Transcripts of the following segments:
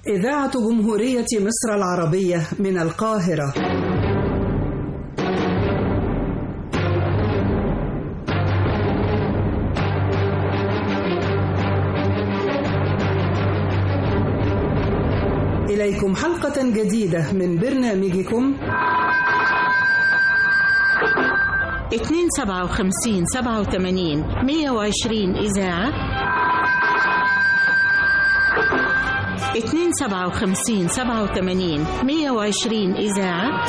إذاعة جمهورية مصر العربية من القاهرة إليكم حلقة جديدة من برنامجكم اتنين سبعة وخمسين سبعة وثمانين مية وعشرين إذاعة اتنين سبعة وخمسين سبعة وثمانين مية وعشرين إذاعة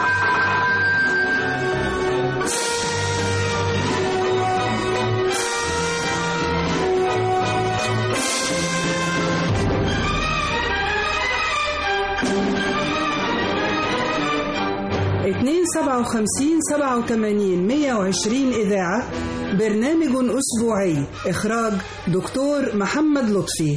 اتنين سبعة وخمسين سبعة وثمانين مية وعشرين إذاعة برنامج أسبوعي إخراج دكتور محمد لطفي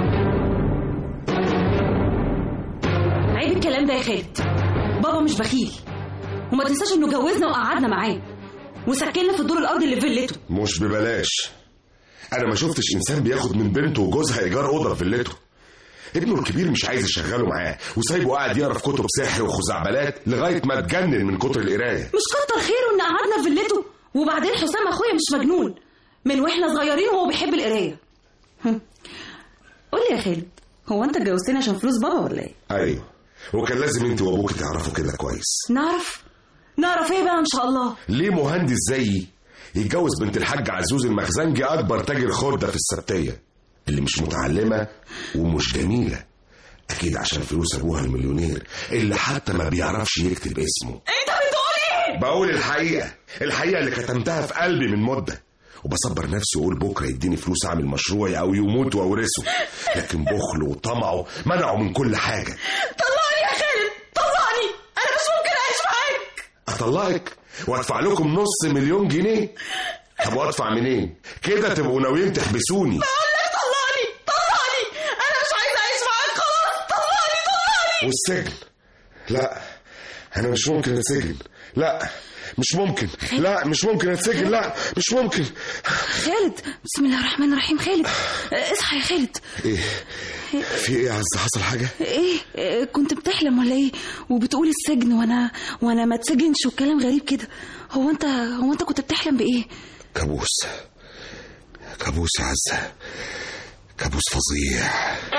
عيب الكلام ده يا خالد بابا مش بخيل وما تنساش انه جوزنا وقعدنا معاه وسكننا في الدور الارضي اللي في فيلته مش ببلاش انا ما شفتش انسان بياخد من بنته وجوزها ايجار اوضه في فيلته ابنه الكبير مش عايز يشغله معاه وسايبه قاعد يقرا في كتب سحر وخزعبلات لغايه ما اتجنن من كتر القرايه مش كتر خيره ان قعدنا في فيلته وبعدين حسام اخويا مش مجنون من واحنا صغيرين وهو بيحب القرايه هم. قول لي يا خالد هو انت اتجوزتني عشان فلوس بابا ولا ايه ايوه وكان لازم انت وابوك تعرفوا كده كويس نعرف نعرف ايه بقى ان شاء الله ليه مهندس زيي يتجوز بنت الحاج عزوز المخزنجي اكبر تاجر خردة في السبتيه اللي مش متعلمه ومش جميله اكيد عشان فلوس ابوها المليونير اللي حتى ما بيعرفش يكتب اسمه انت بتقول ايه بقول الحقيقه الحقيقه اللي كتمتها في قلبي من مده وبصبر نفسي واقول بكره يديني فلوس اعمل مشروعي او يموت واورثه لكن بخله وطمعه منعه من كل حاجه طلعني يا خالد طلعني انا مش ممكن اعيش معاك اطلعك وادفع لكم نص مليون جنيه طب وادفع منين كده تبقوا ناويين تحبسوني بقول لك طلعني طلعني انا مش عايز اعيش معاك خلاص طلعني طلعني والسجن لا انا مش ممكن اتسجن لا مش ممكن لا مش ممكن اتسجن لا مش ممكن خالد بسم الله الرحمن الرحيم خالد آه، اصحى يا خالد ايه في ايه يا عز حصل حاجه ايه آه، كنت بتحلم ولا ايه وبتقول السجن وانا وانا ما اتسجنش وكلام غريب كده هو انت هو انت كنت بتحلم بايه كابوس كابوس يا عزة كابوس فظيع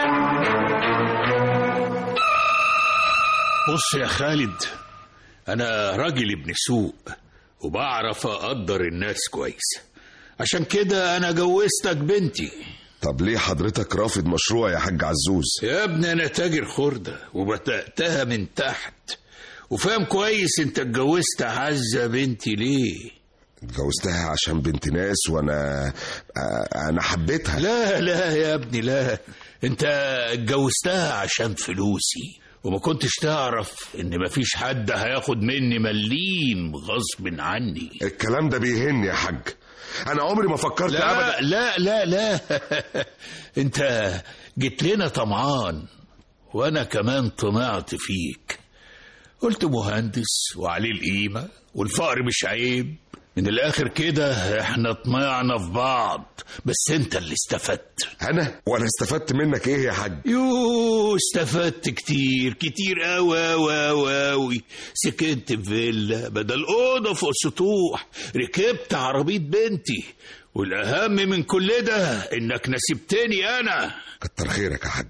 بص يا خالد انا راجل ابن سوق وبعرف اقدر الناس كويس عشان كده انا جوزتك بنتي طب ليه حضرتك رافض مشروع يا حاج عزوز يا ابني انا تاجر خردة وبدأتها من تحت وفاهم كويس انت اتجوزت عزة بنتي ليه اتجوزتها عشان بنت ناس وانا آه، انا حبيتها لا لا يا ابني لا انت اتجوزتها عشان فلوسي وما كنتش تعرف ان مفيش حد هياخد مني مليم غصب عني الكلام ده بيهني يا حاج انا عمري ما فكرت لا ابدا لا لا لا انت جيت لنا طمعان وانا كمان طمعت فيك قلت مهندس وعليه القيمة والفقر مش عيب من الاخر كده احنا طمعنا في بعض بس انت اللي استفدت انا وانا استفدت منك ايه يا حاج يو استفدت كتير كتير قوي قوي قوي قوي سكنت في فيلا بدل اوضه فوق سطوح ركبت عربيه بنتي والاهم من كل ده انك نسبتني انا كتر خيرك يا حاج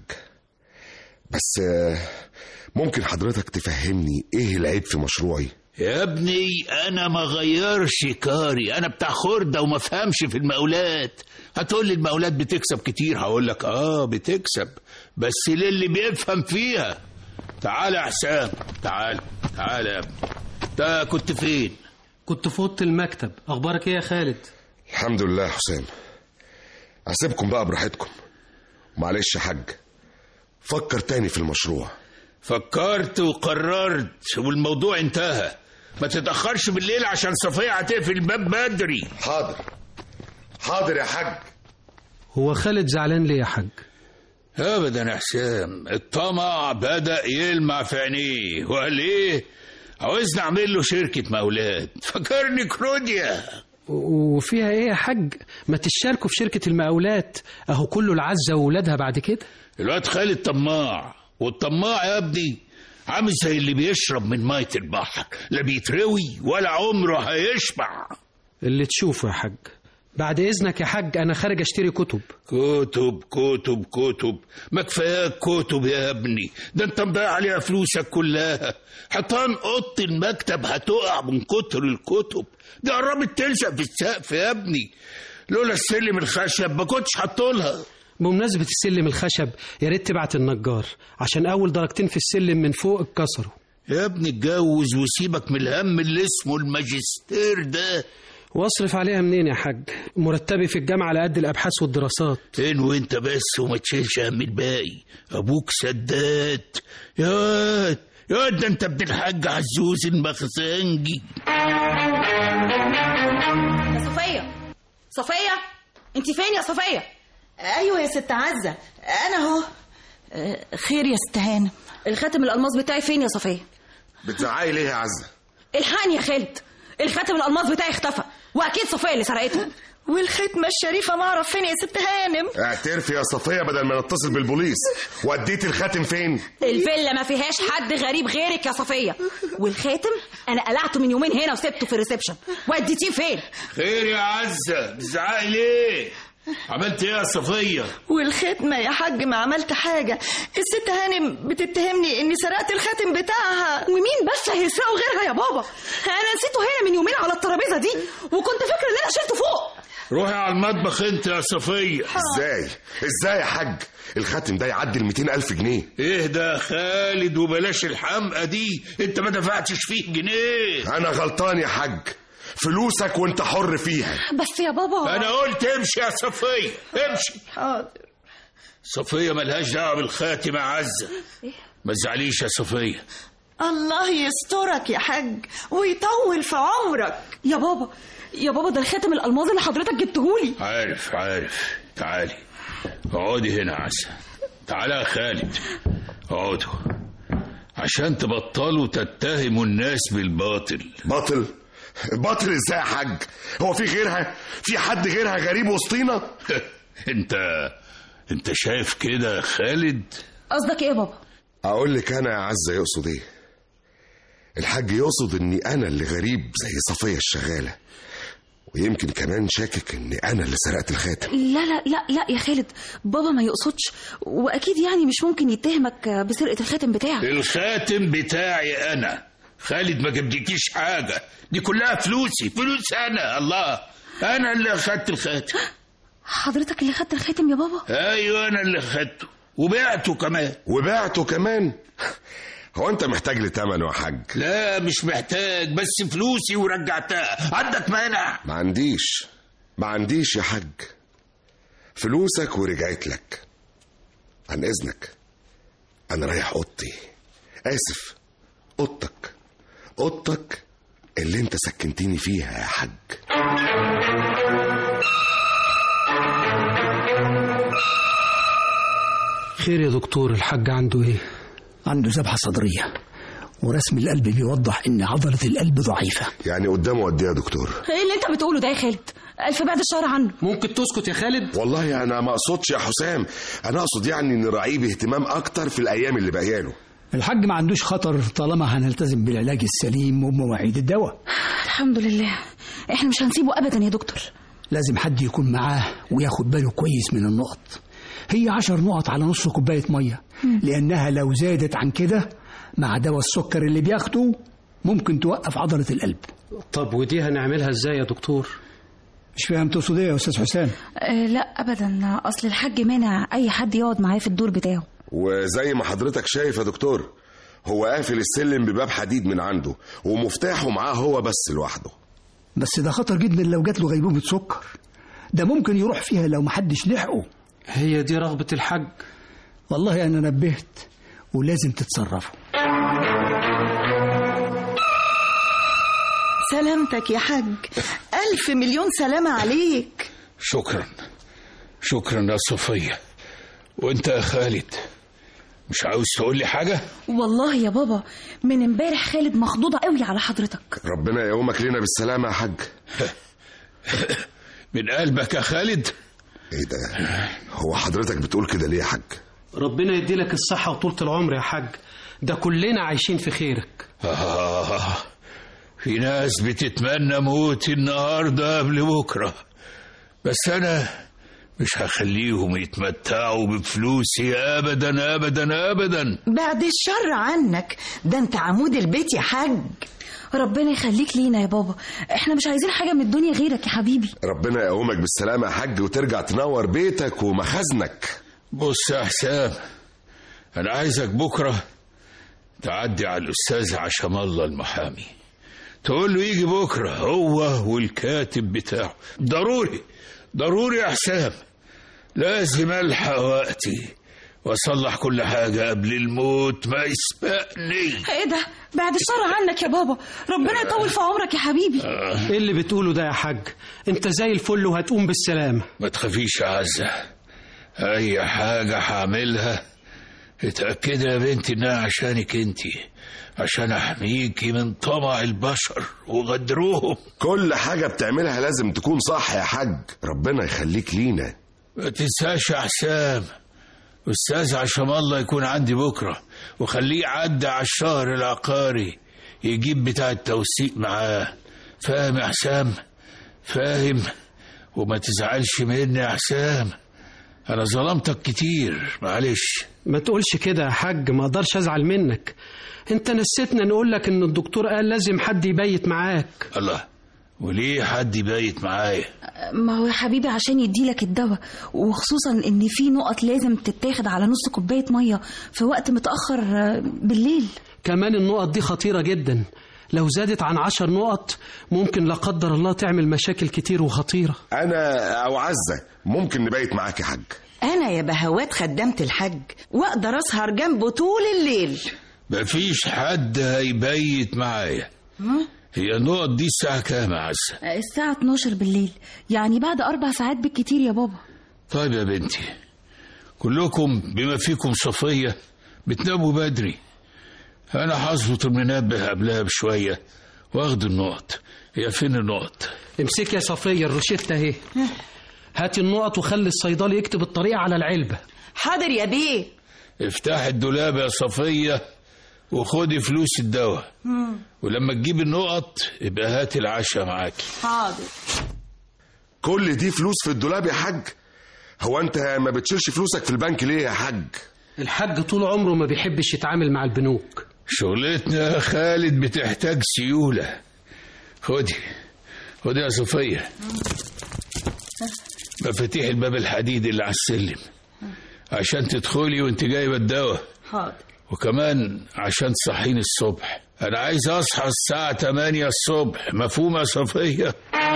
بس آه، ممكن حضرتك تفهمني ايه العيب في مشروعي يا ابني انا ما غيرش كاري انا بتاع خردة وما فهمش في المقاولات هتقول لي المقاولات بتكسب كتير هقول لك اه بتكسب بس للي بيفهم فيها تعال يا حسام تعال تعال يا ابني انت كنت فين كنت في اوضه المكتب اخبارك ايه يا خالد الحمد لله يا حسام اسيبكم بقى براحتكم معلش يا حاج فكر تاني في المشروع فكرت وقررت والموضوع انتهى ما تتأخرش بالليل عشان صفية هتقفل الباب بدري حاضر حاضر يا حاج هو خالد زعلان ليه يا حاج ابدا يا حسام الطمع بدا يلمع في عينيه وقال ايه عاوزني اعمل له شركه مقاولات فكرني كروديا و- وفيها ايه يا حاج ما تشاركوا في شركة المقاولات اهو كله العزة وولادها بعد كده الواد خالد طماع والطماع يا ابني عامل زي اللي بيشرب من مية البحر لا بيتروي ولا عمره هيشبع اللي تشوفه يا حاج بعد إذنك يا حاج أنا خارج أشتري كتب كتب كتب كتب ما كفاياك كتب يا ابني ده انت مضيع عليها فلوسك كلها حيطان اوضه المكتب هتقع من كتر الكتب دي قربت تلزق في السقف يا ابني لولا السلم الخشب ما كنتش حطولها بمناسبة السلم الخشب يا ريت تبعت النجار عشان أول درجتين في السلم من فوق اتكسروا يا ابني اتجوز وسيبك من الهم اللي اسمه الماجستير ده واصرف عليها منين يا حاج مرتبي في الجامعة على قد الأبحاث والدراسات فين وانت بس وما تشيلش هم الباقي ابوك سداد يا واد يا واد ده انت ابن الحاج عزوز المخزنجي يا صفية صفية انت فين يا صفية ايوه يا ست عزه انا اهو آه، خير يا ست هانم الخاتم الألماس بتاعي فين يا صفية بتزعقي ليه يا عزة الحقني يا خالد الخاتم الألماس بتاعي اختفى وأكيد صفية اللي سرقته والختمه الشريفه ما اعرف فين يا ست هانم اعترفي يا صفية بدل ما نتصل بالبوليس وديتي الخاتم فين الفيلا ما فيهاش حد غريب غيرك يا صفية والخاتم أنا قلعته من يومين هنا وسبته في الريسبشن وديتيه فين خير يا عزة بتزعقي ليه عملت ايه يا صفية والختمه يا حاج ما عملت حاجه الست هانم بتتهمني اني سرقت الخاتم بتاعها ومين بس هيسرقوا غيرها يا بابا أنا نسيته هنا من يومين على الترابيزة دي وكنت فاكرة إن أنا شلته فوق روحي على المطبخ انت يا صفية ازاي ازاي يا حاج الخاتم ده يعدي ال 200 الف جنيه ايه ده يا خالد وبلاش الحمقى دي انت ما دفعتش فيه جنيه انا غلطان يا حاج فلوسك وانت حر فيها بس يا بابا انا قلت امشي يا صفية امشي حاضر صفية ملهاش دعوة بالخاتم يا عزة ما تزعليش يا صفية الله يسترك يا حاج ويطول في عمرك يا بابا يا بابا ده الخاتم الألماظ اللي حضرتك جبتهولي عارف عارف تعالي اقعدي هنا يا عزة تعالى يا خالد اقعدوا عشان تبطلوا تتهموا الناس بالباطل باطل باطل ازاي يا حاج هو في غيرها في حد غيرها غريب وسطينا انت انت شايف كده يا خالد قصدك إيه يا بابا اقول لك انا يا عزة يقصد ايه الحاج يقصد اني انا اللي غريب زي صفية الشغالة ويمكن كمان شاكك اني انا اللي سرقت الخاتم لا لا لا لا يا خالد بابا ما يقصدش واكيد يعني مش ممكن يتهمك بسرقه الخاتم بتاعك الخاتم بتاعي انا خالد ما جبتكيش حاجة دي كلها فلوسي فلوس انا الله انا اللي اخدت الخاتم حضرتك اللي خدت الخاتم يا بابا ايوه انا اللي خدته وبعته كمان وبعته كمان هو انت محتاج لي تمنه يا حاج لا مش محتاج بس فلوسي ورجعتها عندك مانع ما عنديش ما عنديش يا حاج فلوسك ورجعت لك عن اذنك انا رايح اوضتي اسف اوضتك اوضتك اللي انت سكنتني فيها يا حاج خير يا دكتور الحاج عنده إيه عنده ذبحة صدرية ورسم القلب بيوضح إن عضلة القلب ضعيفة يعني قدامه قد ايه يا دكتور ايه اللي انت بتقوله ده يا خالد الف بعد الشر عنه ممكن تسكت يا خالد والله انا ما اقصدش يا حسام انا اقصد يعني نراعيه باهتمام اكتر في الايام اللي باقيه الحاج ما عندوش خطر طالما هنلتزم بالعلاج السليم وبمواعيد الدواء الحمد لله احنا مش هنسيبه ابدا يا دكتور لازم حد يكون معاه وياخد باله كويس من النقط هي عشر نقط على نص كوباية مية لأنها لو زادت عن كده مع دواء السكر اللي بياخده ممكن توقف عضلة القلب طب ودي هنعملها إزاي يا دكتور مش فاهم تقصد ايه يا أستاذ حسام آه لا ابدا اصل الحاج مانع اي حد يقعد معاه في الدور بتاعه وزي ما حضرتك شايف يا دكتور هو قافل السلم بباب حديد من عنده ومفتاحه معاه هو بس لوحده بس ده خطر جدا لو جات له غيبوبة سكر ده ممكن يروح فيها لو محدش لحقه هي دي رغبة الحاج والله أنا نبهت ولازم تتصرفوا سلامتك يا حاج ألف مليون سلامة عليك شكرا شكرا يا صفية وانت يا خالد مش عاوز تقول لي حاجة والله يا بابا من امبارح خالد مخضوضه قوي على حضرتك ربنا يقومك لنا بالسلامة يا حاج من قلبك يا خالد ايه ده هو حضرتك بتقول كده ليه يا حاج ربنا يديلك الصحة وطولة العمر يا حاج ده كلنا عايشين في خيرك آه في ناس بتتمنى موتي النهاردة قبل بكرة بس أنا مش هخليهم يتمتعوا بفلوسي أبدا أبدا أبدا بعد الشر عنك ده انت عمود البيت يا حاج ربنا يخليك لينا يا بابا احنا مش عايزين حاجة من الدنيا غيرك يا حبيبي ربنا يقومك بالسلامة يا حاج وترجع تنور بيتك ومخازنك بص يا حسام أنا عايزك بكرة تعدي على الأستاذ عشم الله المحامي تقول له يجي بكرة هو والكاتب بتاعه ضروري ضروري يا حسام لازم ألحق وقتي وأصلح كل حاجة قبل الموت ما يسبقني ايه ده بعد الشر عنك يا بابا ربنا يطول في عمرك يا حبيبي ايه اللي بتقوله ده يا حاج انت زي الفل وهتقوم بالسلامة ما تخافيش يا عزة أي حاجة هعملها اتأكدي يا بنتي إنها عشانك انتي عشان أحميكي من طمع البشر وغدرهم كل حاجة بتعملها لازم تكون صح يا حاج ربنا يخليك لينا ما تنساش يا حسام أستاذ عشان الله يكون عندي بكرة وخليه يعدي على الشهر العقاري يجيب بتاع التوثيق معاه فاهم يا حسام فاهم وما تزعلش مني يا حسام أنا ظلمتك كتير معلش ما تقولش كده يا حاج ما اقدرش ازعل منك انت نسيتنا نقول لك ان الدكتور قال لازم حد يبيت معاك الله وليه حد يبيت معايا ما هو يا حبيبي عشان يديلك الدواء وخصوصا ان في نقط لازم تتاخد على نص كوبايه ميه في وقت متاخر آه، بالليل كمان النقط دي خطيرة جدا لو زادت عن عشر نقط ممكن لا قدر الله تعمل مشاكل كتير وخطيرة أنا أو عزة ممكن نبيت معاك يا حاج انا يا بهوات خدامة الحاج واقدر اسهر جنبه طول الليل مفيش حد هيبيت معايا هي النقط دي الساعة كام يا عزة آه، الساعه 12 بالليل يعني بعد اربع ساعات بالكتير يا بابا طيب يا بنتي كلكم بما فيكم صفية بتناموا بدري أنا هظبط المنبه قبلها بشوية واخد النقط هي فين النقط امسك يا صفية الروشتة اهي هات النقط وخلي الصيدلي يكتب الطريقة على العلبة حاضر يا بيه افتح الدولاب يا صفية وخدي فلوس الدواء ولما تجيب النقط يبقى هات العشاء معاكي حاضر كل دي فلوس في الدولاب يا حاج هو أنت ما بتشيلش فلوسك في البنك ليه يا حاج الحاج طول عمره ما بيحبش يتعامل مع البنوك شغلتنا يا خالد بتحتاج سيولة خدي خدي يا صفية مفاتيح الباب الحديد اللي على السلم عشان تدخلي وانت جايبة الدواء حاضر وكمان عشان تصحيني الصبح انا عايز اصحى الساعة 8 الصبح مفهوم يا صفية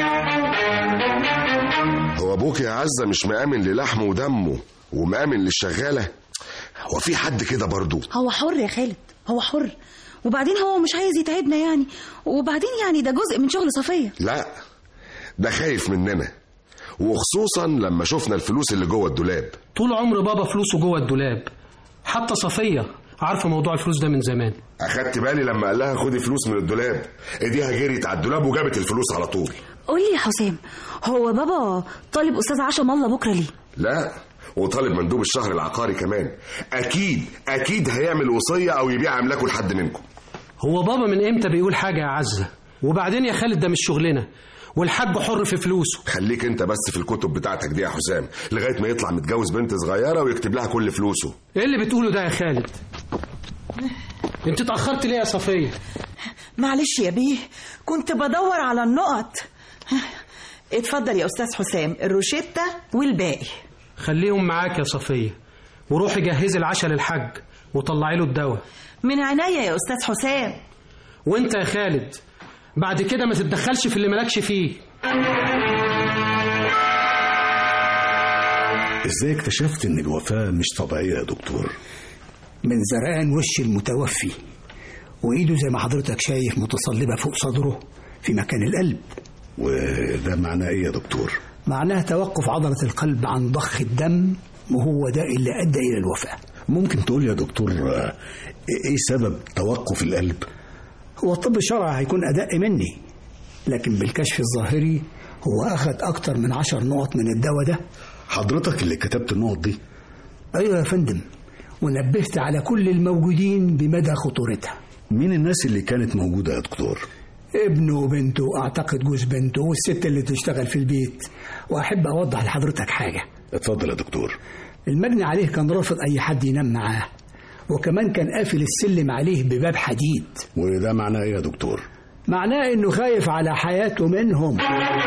هو أبوك يا عزة مش مآمن للحمه ودمه ومآمن للشغالة هو في حد كده برضو هو حر يا خالد هو حر وبعدين هو مش عايز يتعبنا يعني وبعدين يعني ده جزء من شغل صفيه لا ده خايف مننا وخصوصا لما شفنا الفلوس اللي جوه الدولاب طول عمر بابا فلوسه جوه الدولاب حتى صفية عارفة موضوع الفلوس ده من زمان اخدت بالي لما قال لها خدي فلوس من الدولاب ايديها جريت على الدولاب وجابت الفلوس على طول قول لي يا حسام هو بابا طالب استاذ عشم الله بكره ليه لا وطالب مندوب الشهر العقاري كمان اكيد اكيد هيعمل وصيه او يبيع املاكه لحد منكم هو بابا من امتى بيقول حاجة يا عزة وبعدين يا خالد ده مش شغلنا والحاج حر في فلوسه خليك انت بس في الكتب بتاعتك دي يا حسام لغايه ما يطلع متجوز بنت صغيره ويكتب لها كل فلوسه ايه اللي بتقوله ده يا خالد انت اتأخرت ليه يا صفية معلش يا بيه كنت بدور على النقط اتفضل يا استاذ حسام الروشتة والباقي خليهم معاك يا صفية وروحي جهزي العشاء للحاج وطلعي له الدواء من عينيا يا استاذ حسام وانت يا خالد بعد كده ما تتدخلش في اللي مالكش فيه ازاي اكتشفت ان الوفاة مش طبيعية يا دكتور من زرقان وش المتوفي وإيده زي ما حضرتك شايف متصلبة فوق صدره في مكان القلب وده معناه ايه يا دكتور معناها توقف عضلة القلب عن ضخ الدم وهو ده اللي أدى إلى الوفاة ممكن تقول يا دكتور آه، ايه سبب توقف القلب هو الطب الشرعي هيكون أدق مني لكن بالكشف الظاهري هو أخذ أكتر من عشر نقط من الدواء ده حضرتك اللي كتبت النقط دي أيوة يا فندم ونبهت على كل الموجودين بمدى خطورتها مين الناس اللي كانت موجودة يا دكتور ابنه وبنته أعتقد جوز بنته والست اللي تشتغل في البيت وأحب أوضح لحضرتك حاجة اتفضل يا دكتور المجني عليه كان رافض أي حد ينام معاه وكمان كان قافل السلم عليه بباب حديد وده معناه ايه يا دكتور معناه إنه خايف على حياته منهم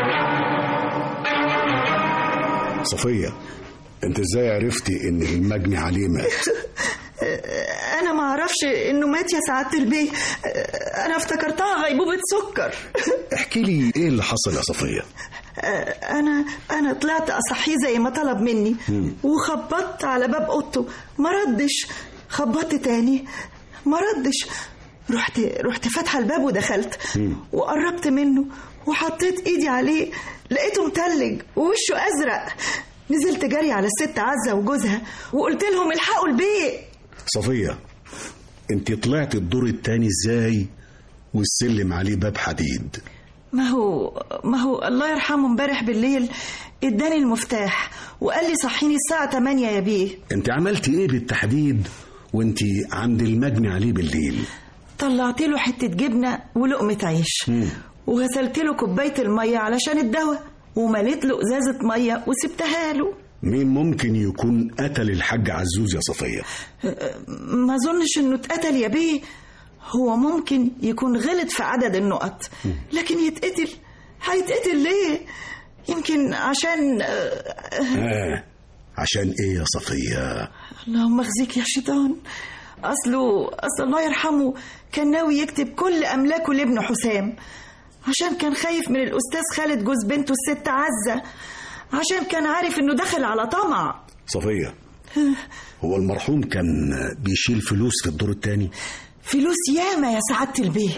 صفية انت ازاي عرفتي ان المجني عليه مات انا ما اعرفش انه مات يا سعاده البيه انا افتكرتها غيبوبه سكر احكي لي ايه اللي حصل يا صفية انا انا طلعت اصحيه زي ما طلب مني وخبطت على باب اوضته ما ردش خبطت تاني ما ردش رحت رحت فاتحه الباب ودخلت وقربت منه وحطيت ايدي عليه لقيته متلج ووشه ازرق نزلت جري على الست عزه وجوزها وقلت لهم الحقوا البيه صفية انت طلعت الدور التاني ازاي والسلم عليه باب حديد ما هو ما هو الله يرحمه امبارح بالليل اداني المفتاح وقال لي صحيني الساعة 8 يا بيه انت عملتي ايه بالتحديد وانت عند المجني عليه بالليل طلعت له حتة جبنة ولقمة عيش وغسلت له كوباية المية علشان الدواء ومليت له ازازة مية وسبتها له مين ممكن يكون قتل الحاج عزوز يا صفية ما اظنش انه اتقتل يا بيه هو ممكن يكون غلط في عدد النقط لكن يتقتل هيتقتل ليه يمكن عشان آه. عشان ايه يا صفية اللهم اخزيك يا شيطان اصله اصل الله يرحمه كان ناوي يكتب كل املاكه لابن حسام عشان كان خايف من الاستاذ خالد جوز بنته الست عزه عشان كان عارف انه دخل على طمع صفية هو المرحوم كان بيشيل فلوس في الدور التاني فلوس ياما يا سعاده البيه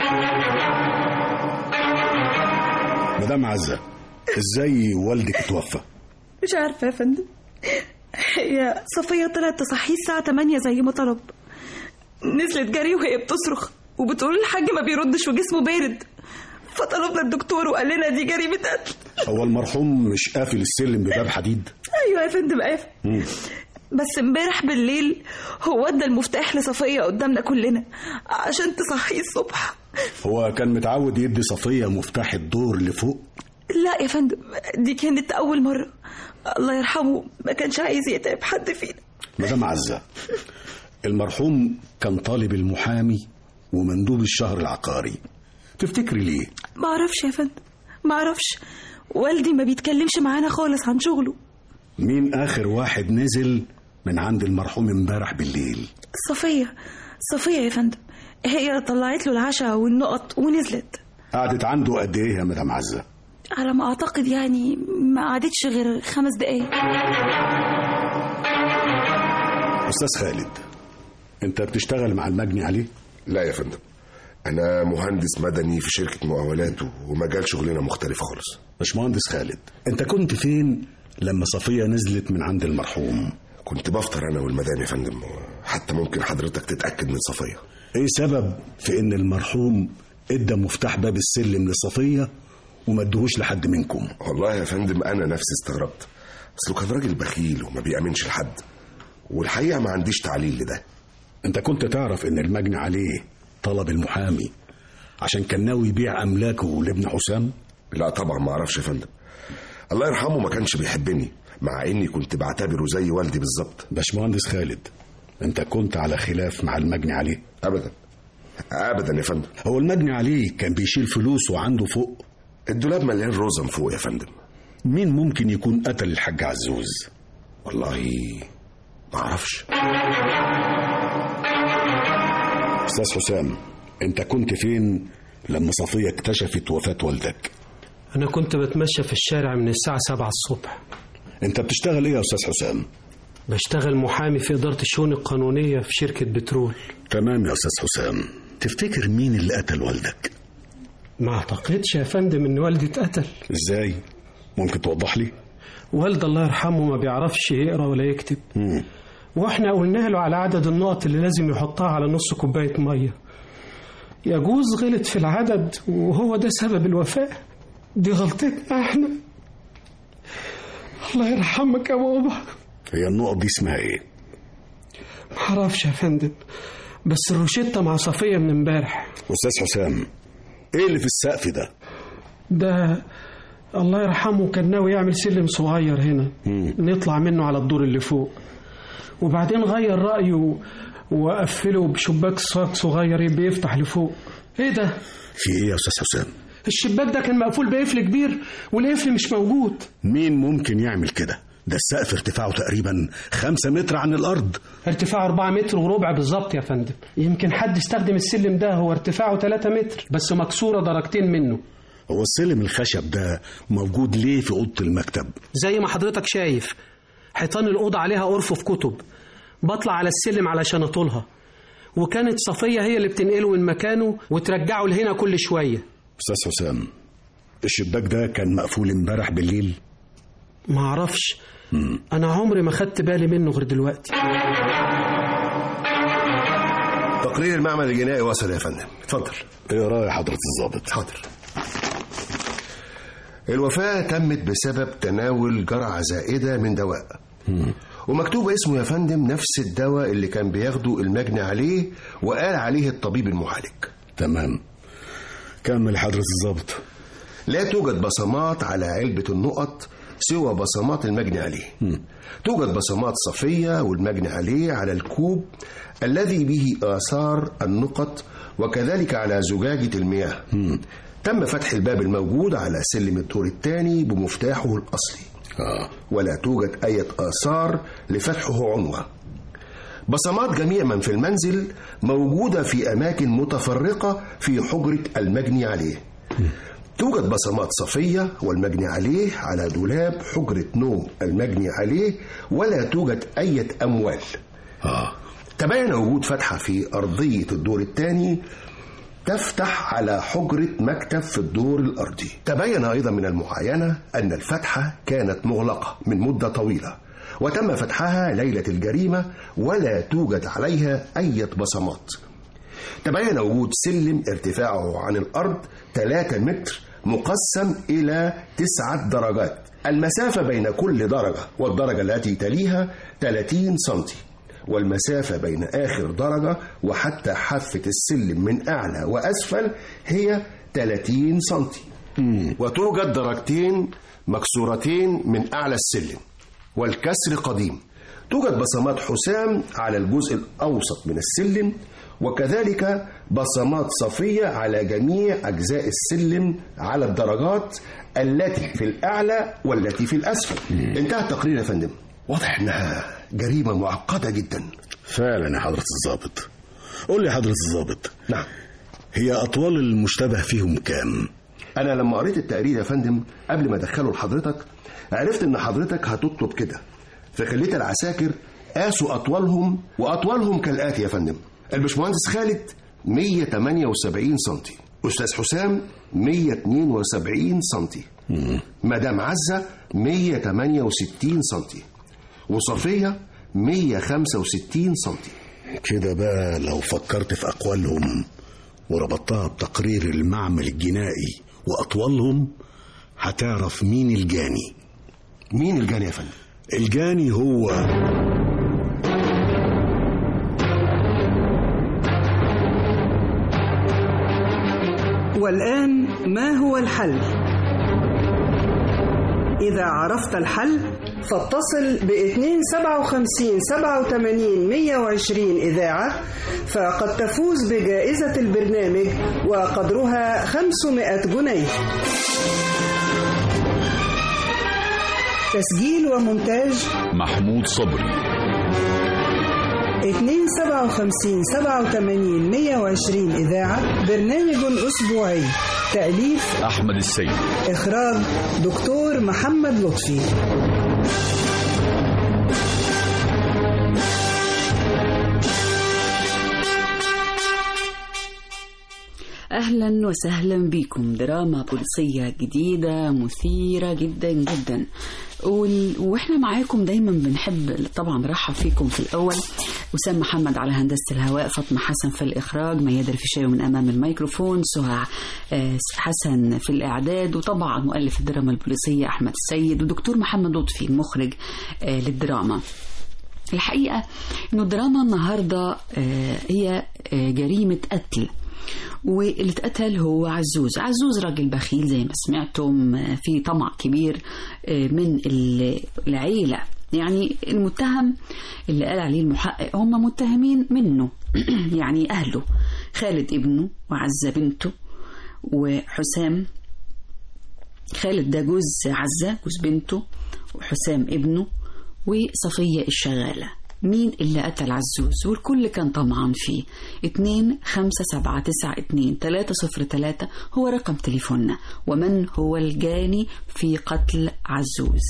مدام عزة ازاي والدك توفى مش عارفة يا فندم هي صفية طلعت تصحيه الساعة 8 زي ما طلب نزلت جري وهي بتصرخ وبتقول الحاج ما بيردش وجسمه بارد فطلبنا الدكتور وقال لنا دي جريمة قتل هو المرحوم مش قافل السلم بباب حديد ايوه يا فندم قافل بس امبارح بالليل هو ادى المفتاح لصفية قدامنا كلنا عشان تصحيه الصبح هو كان متعود يدي صفية مفتاح الدور لفوق لا يا فندم دي كانت أول مرة الله يرحمه ما كانش عايز يتعب حد فينا مدام عزة المرحوم كان طالب المحامي ومندوب الشهر العقاري تفتكري ليه ما اعرفش يا فندم ما اعرفش والدي ما بيتكلمش معانا خالص عن شغله مين آخر واحد نزل من عند المرحوم امبارح بالليل صفية صفية يا فندم هي طلعت له العشاء والنقط ونزلت قعدت عنده قد ايه يا مدام عزة على ما أعتقد يعني ما قعدتش غير خمس دقايق أستاذ خالد أنت بتشتغل مع المجني عليه لا يا فندم انا مهندس مدني في شركه مقاولات ومجال شغلنا مختلف خالص باشمهندس خالد أنت كنت فين لما صفية نزلت من عند المرحوم كنت بفطر انا والمدام يا فندم حتى ممكن حضرتك تتاكد من صفيه ايه سبب في ان المرحوم ادى مفتاح باب السلم لصفية وما ادهوش لحد منكم والله يا فندم انا نفسي استغربت اصله كان راجل بخيل وما بيأمنش لحد والحقيقه ما عنديش تعليل لده انت كنت تعرف ان المجني عليه طلب المحامي عشان كان ناوي يبيع املاكه لابن حسام لا طبعا ما اعرفش يا فندم الله يرحمه ما كانش بيحبني مع اني كنت بعتبره زي والدي بالظبط باشمهندس خالد انت كنت على خلاف مع المجني عليه ابدا ابدا يا فندم هو المجني عليه كان بيشيل فلوس وعنده فوق الدولاب مليان رزم فوق يا فندم مين ممكن يكون قتل الحاج عزوز والله ما اعرفش استاذ حسام انت كنت فين لما صفية اكتشفت وفاة والدك أنا كنت بتمشى في الشارع من الساعة 7 الصبح انت بتشتغل ايه يا استاذ حسام بشتغل محامي في إدارة الشؤون القانونية في شركة بترول تمام يا استاذ حسام تفتكر مين اللي قتل والدك ما أعتقدش يا فندم إن والدي اتقتل ازاي ممكن توضح لي والد الله يرحمه ما بيعرفش يقرا ولا يكتب مم. واحنا قلنا له على عدد النقط اللي لازم يحطها على نص كوباية مية يجوز غلط في العدد وهو ده سبب الوفاة دي غلطتنا احنا الله يرحمك يا بابا هي النقط دي اسمها ايه معرفش يا فندم بس الروشتة مع صفية من امبارح أستاذ حسام إيه اللي في السقف ده؟ ده الله يرحمه كان ناوي يعمل سلم صغير هنا نطلع منه على الدور اللي فوق وبعدين غير رأيه وقفله بشباك صاج صغير بيفتح لفوق ايه ده في إيه يا أستاذ حسام؟ الشباك ده كان مقفول بقفل كبير والقفل مش موجود مين ممكن يعمل كده؟ ده السقف ارتفاعه تقريبا خمسة متر عن الأرض ارتفاعه 4 متر وربع بالظبط يا فندم يمكن حد استخدم السلم ده هو ارتفاعه 3 متر بس مكسورة درجتين منه هو السلم الخشب ده موجود ليه في أوضة المكتب؟ زي ما حضرتك شايف حيطان الأوضة عليها أرفف كتب بطلع على السلم علشان أطولها وكانت صفية هي اللي بتنقله من مكانه وترجعه لهنا كل شوية أستاذ حسام الشباك ده كان مقفول امبارح بالليل معرفش أنا عمري ما خدت بالي منه غير دلوقتي تقرير المعمل الجنائي وصل يا فندم اتفضل ايه رأي حضرة الضابط؟ حاضر الوفاة تمت بسبب تناول جرعة زائدة من دواء ومكتوب اسمه يا فندم نفس الدواء اللي كان بياخده المجني عليه وقال عليه الطبيب المعالج تمام كمل حضرة الضابط لا توجد بصمات على علبة النقط سوى بصمات المجني عليه توجد بصمات صفية والمجني عليه على الكوب الذي به آثار النقط وكذلك على زجاجة المياه تم فتح الباب الموجود على سلم الدور الثاني بمفتاحه الأصلي آه. ولا توجد أي آثار لفتحه عنوة بصمات جميع من في المنزل موجودة في أماكن متفرقة في حجرة المجني عليه توجد بصمات صفية والمجني عليه على دولاب حجرة نوم المجني عليه ولا توجد أي أموال آه. تبين وجود فتحة في أرضية الدور الثاني تفتح على حجرة مكتب في الدور الأرضي تبين أيضا من المعاينة أن الفتحة كانت مغلقة من مدة طويلة وتم فتحها ليلة الجريمة ولا توجد عليها أي بصمات تبين وجود سلم ارتفاعه عن الأرض 3 متر مقسم إلى تسعة درجات المسافة بين كل درجة والدرجة التي تليها 30 سنتي والمسافة بين آخر درجة وحتى حافة السلم من أعلى وأسفل هي 30 سنتي وتوجد درجتين مكسورتين من أعلى السلم والكسر قديم توجد بصمات حسام على الجزء الأوسط من السلم وكذلك بصمات صفية على جميع أجزاء السلم على الدرجات التي في الأعلى والتي في الأسفل انتهى التقرير يا فندم واضح انها جريمة معقدة جدا فعلا يا حضرة الضابط قول لي يا حضرة الضابط نعم هي أطوال المشتبه فيهم كام؟ انا لما قريت التقرير يا فندم قبل ما ادخله لحضرتك عرفت ان حضرتك هتطلب كده فخليت العساكر قاسوا اطوالهم واطوالهم كالاتي يا فندم الباشمهندس خالد 178 سنتي استاذ حسام 172 سنتي مدام عزة 168 سنتي وصفية 165 سنتي كده بقى لو فكرت في أقوالهم وربطتها بتقرير المعمل الجنائي وأطوالهم هتعرف مين الجاني مين الجاني يا فندم؟ الجاني هو والآن ما هو الحل؟ إذا عرفت الحل فاتصل ب 257 87 120 إذاعة فقد تفوز بجائزة البرنامج وقدرها 500 جنيه تسجيل ومونتاج محمود صبري 257 87 120 إذاعة برنامج أسبوعي تأليف أحمد السيد إخراج دكتور محمد لطفي أهلا وسهلا بكم دراما بوليسية جديدة مثيرة جدا جدا وال- واحنا معاكم دايما بنحب طبعا نرحب فيكم في الأول وسام محمد على هندسة الهواء فاطمة حسن في الإخراج ميادة الفيشاوي من أمام الميكروفون سهى آه، حسن في الإعداد وطبعا مؤلف الدراما البوليسية أحمد السيد ودكتور محمد لطفي المخرج آه، للدراما الحقيقة إنه الدراما النهاردة آه، هي آه، جريمة قتل واللي اتقتل هو عزوز عزوز راجل بخيل زي ما سمعتم آه، في طمع كبير آه، من ال- العيلة يعني المتهم اللي قال عليه المحقق هم متهمين منه يعني أهله خالد ابنه وعزة بنته وحسام خالد ده جوز عزة جوز بنته وحسام ابنه وصفية الشغالة مين اللي قتل عزوز والكل كان طمعان فيه اتنين خمسة سبعة تسعة اتنين تلاتة صفر تلاتة هو رقم تليفوننا ومن هو الجاني في قتل عزوز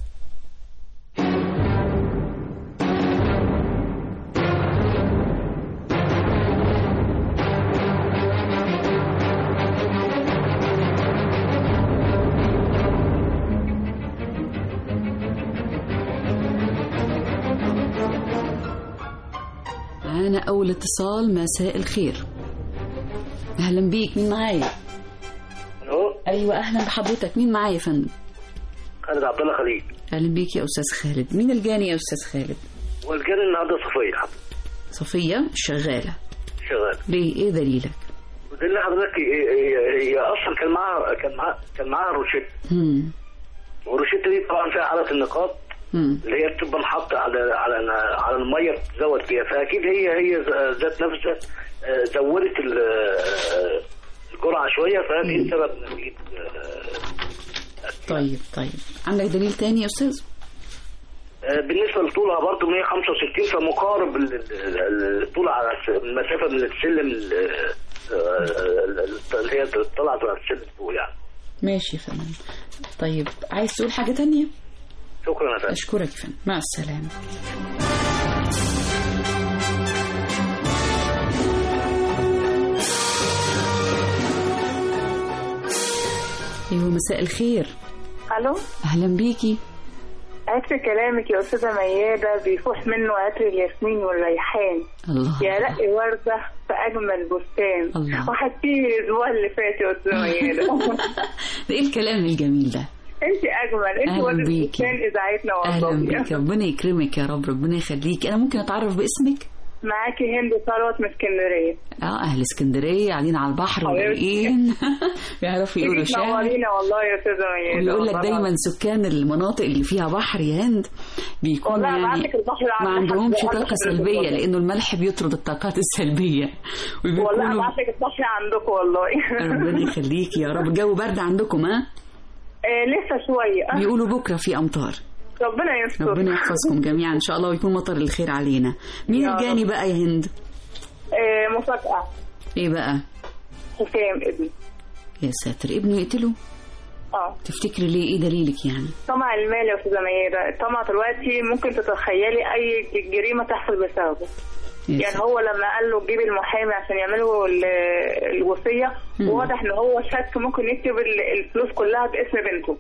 معانا أول اتصال مساء الخير أهلا بيك مين معايا؟ الو أيوة أهلا بحضرتك مين معايا يا فندم؟ خالد عبد الله خليل أهلا بيك يا أستاذ خالد مين الجاني يا أستاذ خالد؟ والجاني النهارده صفيه صفية الشغالة شغال ليه إيه دليلك؟ ودل حضرتك هي, هي, هي اصلا كان معاها كان معاها كان معاها روشيت هم. والروشيت دي طبعا فيها عدد النقاط هم. اللي هي بتبقى محطة على على على الميه بتزود فيها فاكيد هي هي ذات نفسها آه، زودت ال- آه، الجرعه شويه فدي سبب نتيجه طيب طيب عندك دليل تاني يا أستاذ؟ آه، بالنسبه لطولها برضه 165 فمقارب ال- ال- ال- الطول على الس- المسافه من السلم ال- آه، اللي هي طلعت على السلم فوق يعني ماشي يا فندم طيب عايز تقول حاجة تانية؟ شكرا يا فندم أشكرك يا فندم مع السلامة أيوة مساء الخير الو أهلا بيكي عطر كلامك يا استاذه مياده بيفوح منه عطر الياسمين والريحان الله يا رق ورده في اجمل بستان الله. وحشتيني الاسبوع اللي فات يا استاذه مياده ده إيه الكلام الجميل ده؟ انت اجمل انت أهلا ولد بيكي. بستان اذاعتنا أهلا والله بيك ربنا يكرمك يا رب ربنا يخليك أنا ممكن أتعرف باسمك؟ معاكي هند ثروت من اسكندريه اه اهل اسكندريه قاعدين على البحر حبيبتي. ورايقين بيعرفوا يقولوا تيجي شعر تنورينا والله يا استاذه مياده ويقول لك والله دايما سكان المناطق اللي فيها بحر يا هند بيكونوا والله يعني أبعت لك البحر ما عند عندهمش حد- طاقه حد سلبيه والله. لانه الملح بيطرد الطاقات السلبيه والله وبيكونوا ابعت لك البحر عندكم والله ربنا يخليكي يا رب الجو برد عندكم ها آه، لسه شويه بيقولوا بكره في امطار ربنا يستر ربنا يحفظكم جميعا ان شاء الله ويكون مطر الخير علينا مين يا الجاني بقى يا هند آه، مفاجاه ايه بقى حسام ابني يا ساتر ابنه يقتله اه تفتكري ليه ايه دليلك يعني طمع المال يا استاذه ميادة الطمع دلوقتي ممكن تتخيلي اي جريمه تحصل بسببه يا يعني هو لما قال له جيب المحامي عشان يعملوا ال- الوصيه مم. واضح ان هو شك ممكن يكتب ال- الفلوس كلها باسم بنته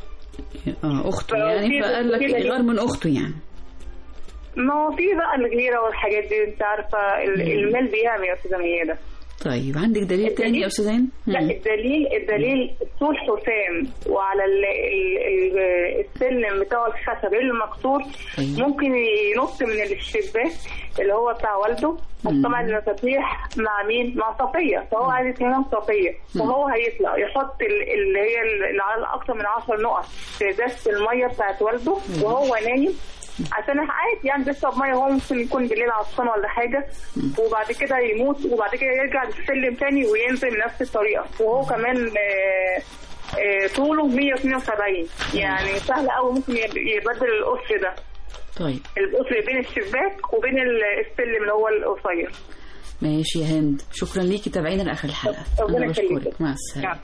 اه اخته ففي- يعني فقال لك في- غير من اخته يعني ما هو في بقى الغيره والحاجات دي انت عارفه ال- مم. المال بيعمي يا استاذه ميادة طيب عندك دليل تاني يا استاذ عين؟ لا مم. الدليل الدليل طول حسام وعلى ال ال ال السلم بتاع الخشب اللي مكسور أيوة. ممكن ينط من الشباك اللي هو بتاع والده طبعا المفاتيح مع مين؟ مع صفية فهو عايز يتهم صفية فهو هيطلع يحط ال- اللي هي اللي على أكثر من 10 نقط في دست المية بتاعت والده وهو نايم عشان عادي يعني بيشرب ميه وهو ممكن يكون بالليل عطشان ولا حاجه وبعد كده يموت وبعد كده يرجع للسلم تاني وينزل بنفس الطريقه وهو كمان آه، آه، طوله 172 يعني سهل قوي ممكن يب- يبدل القصر ده طيب القصر بين الشباك وبين ال- السلم اللي هو القصير ماشي يا هند شكرا ليكي تابعينا لاخر الحلقه ربنا انا يخليك. بشكرك مع السلامه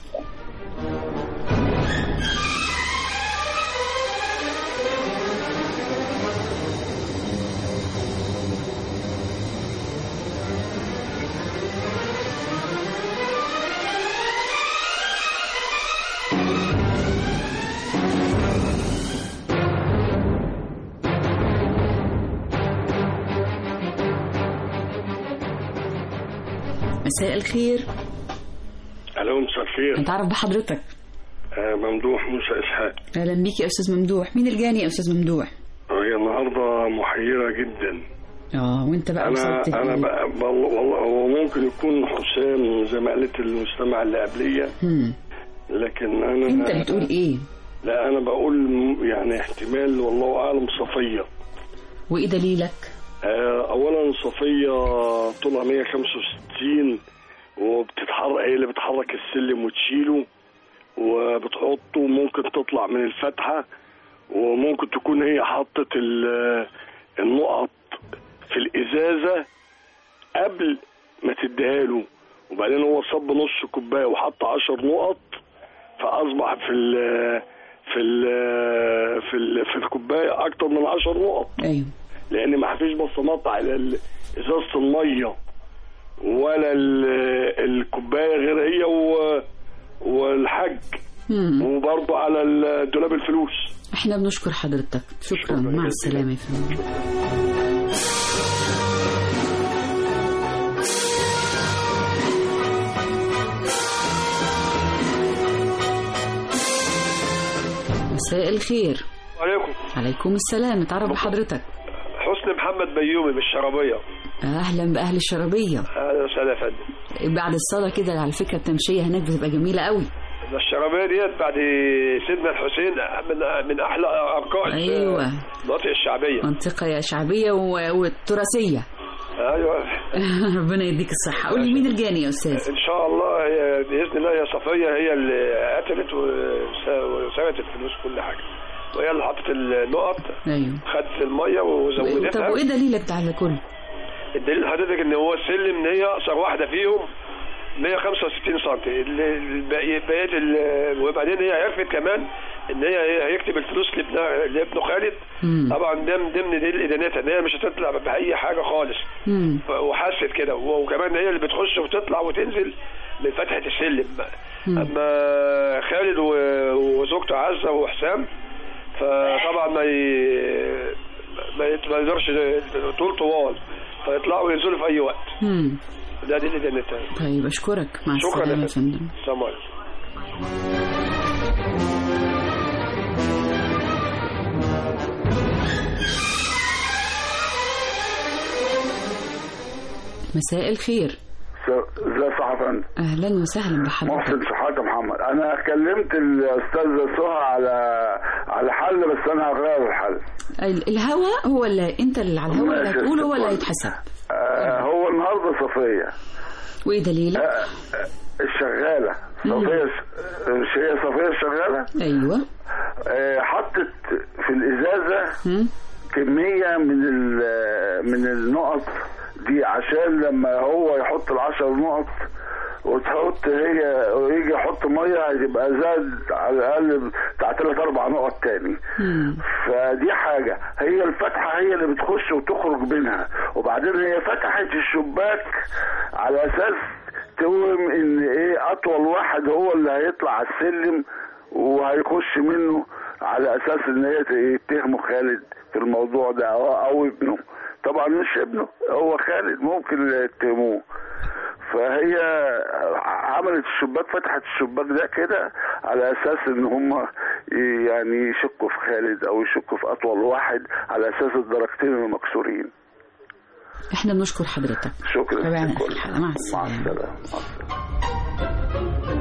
مساء الخير الو مساء الخير نتعرف بحضرتك آه، ممدوح موسى اسحاق اهلا بيك يا استاذ ممدوح مين الجاني يا استاذ ممدوح هي النهارده نقطة محيرة جدا اه وانت بقى أنا وصلت أنا لإيه؟ بقى والله والله هو ممكن يكون حسام زي ما قالت المستمع اللي قبلية هم. لكن أنا انت بتقول ايه لا أنا بقول م- يعني احتمال والله أعلم صفية وايه دليلك آه، أولا صفية طولها 165 وبتتحرك هي اللي بتحرك السلم وتشيله وبتحطه ممكن تطلع من الفتحة وممكن تكون هي حطت ال- النقط في الإزازة قبل ما تديها له وبعدين هو صب نص كوباية وحط عشر نقط فأصبح في ال في ال في ال في الكوباية أكتر من عشر نقط ايوه لان ما فيش بصمات على ال- ازازه الميه ولا ال- الكوبايه غير هي و- والحج هم. وبرضه على ال- دولاب الفلوس احنا بنشكر حضرتك شكرا مع السلامه يا فندم مساء الخير عليكم عليكم السلام اتعرف بحضرتك حسني محمد بيومي من الشرابية اهلا باهل الشرابيه اهلا وسهلا يا فندم بعد الصلاه كده على فكره التمشيه هناك بتبقى جميله قوي ده الشرابية ديت بعد سيدنا الحسين من من احلى ارقاء أيوة. المناطق الشعبيه منطقه شعبيه و- والتراثيه ايوه ربنا يديك الصحه قول لي مين الجاني يا استاذ ان شاء الله هي باذن الله يا صفيه هي اللي قتلت وس- وسرقت الفلوس كل حاجه وهي اللي حطت النقط ايوه خدت الميه طب وزودتها وايه دليلك على ده كله الدليل حضرتك ان هو السلم ان هي اقصر واحده فيهم 165 سم الباقي بقيه ال- وبعدين هي عرفت كمان ان هي هي هيكتب الفلوس لابنها لابنه خالد مم. طبعا ده من ضمن دي ادانتها ان هي مش هتطلع باي حاجه خالص مم. ف- وحست كده وكمان هي اللي بتخش وتطلع وتنزل من فتحه السلم مم. اما خالد و- وزوجته عزه وحسام فطبعا ما ي... ما يت- ما يقدرش طول طوال فيطلعوا وينزلوا في اي وقت مم. ده دي اللي ادانتها طيب اشكرك مع شكرا السلامه يا يا فندم فندم السلام عليكم مساء الخير ازي صح يا فندم اهلا وسهلا بحضرتك محسن شحاتة محمد انا كلمت الاستاذ سهى على على حل بس انا هغير الحل ال- الهوا هو اللي انت اللي على الهوا اللي ماشي، هتقوله هو اللي اتفضل. هيتحسب آه هو النهارده صفيه وايه دليلك آه الشغاله صفيه ش- مش هي صفيه الشغاله ايوه آه حطت في الازازه كميه من ال- من النقط دي عشان لما هو يحط العشر نقط وتحط هي ويجي يحط ميه هتبقى زاد على الاقل بتاع ثلاث اربع نقط تاني فدي حاجة هي الفتحة هي اللي بتخش وتخرج منها وبعدين هي فتحت الشباك على اساس توهم ان ايه اطول واحد هو اللي هيطلع على السلم وهيخش منه على اساس ان هي يتهموا خالد في الموضوع ده او, أو ابنه طبعا مش ابنه هو خالد ممكن يتهموه فهي عملت الشباك فتحت الشباك ده كده على اساس ان هم يعني يشكوا في خالد او يشكوا في اطول واحد على اساس الدرجتين المكسورين احنا بنشكر حضرتك شكرا تابعنا لكم. في الحلقه مع السلامه مع السلامه مع السلامه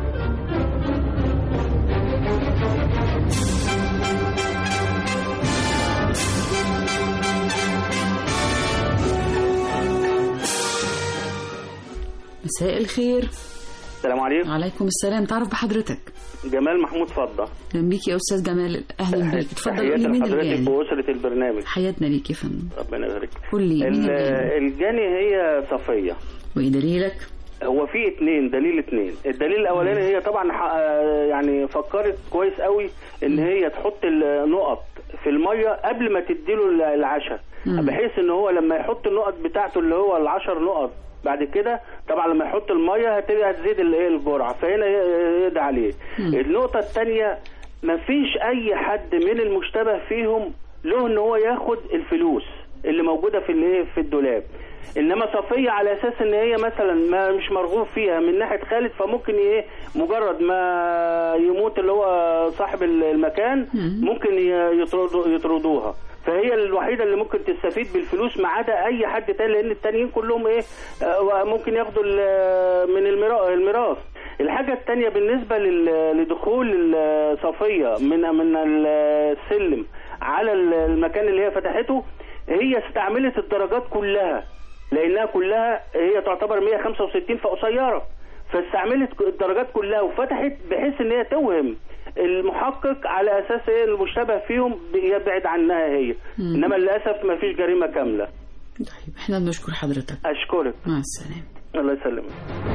مساء الخير السلام عليكم وعليكم السلام تعرف بحضرتك جمال محمود فضة اهلا بيك يا استاذ جمال اهلا بيك اتفضل قول تحياتي لي مين لحضرتك الجاني بأسرة البرنامج حياتنا ليك يا فندم ربنا يبارك قول لي مين ال- الجاني الجاني هي صفية وايه دليلك هو في اتنين دليل اتنين الدليل الاولاني هي طبعا ح- يعني فكرت كويس قوي ان هي تحط النقط في الميه قبل ما تديله العشاء مم. بحيث ان هو لما يحط النقط بتاعته اللي هو العشر نقط بعد كده طبعا لما يحط الميه هتبقى هتزيد الايه الجرعه فهنا ي- يقضي عليه مم. النقطه الثانيه مفيش اي حد من المشتبه فيهم له ان هو ياخد الفلوس اللي موجوده في الايه في الدولاب انما صفيه على اساس ان هي مثلا ما مش مرغوب فيها من ناحيه خالد فممكن ايه مجرد ما يموت اللي هو صاحب المكان ممكن ي- يطردوا يطردوها فهي الوحيده اللي ممكن تستفيد بالفلوس ما عدا اي حد تاني لان التانيين كلهم ايه آه، ممكن ياخدوا ال- من الميرا- الميراث الحاجه التانيه بالنسبه لل- لدخول الصفيه من من السلم على المكان اللي هي فتحته هي استعملت الدرجات كلها لانها كلها هي تعتبر 165 فقصيره فاستعملت الدرجات كلها وفتحت بحيث ان هي توهم المحقق على اساس ايه المشتبه فيهم يبعد عنها هي مم. انما للاسف ما فيش جريمه كامله احنا بنشكر حضرتك اشكرك مع السلامه الله يسلمك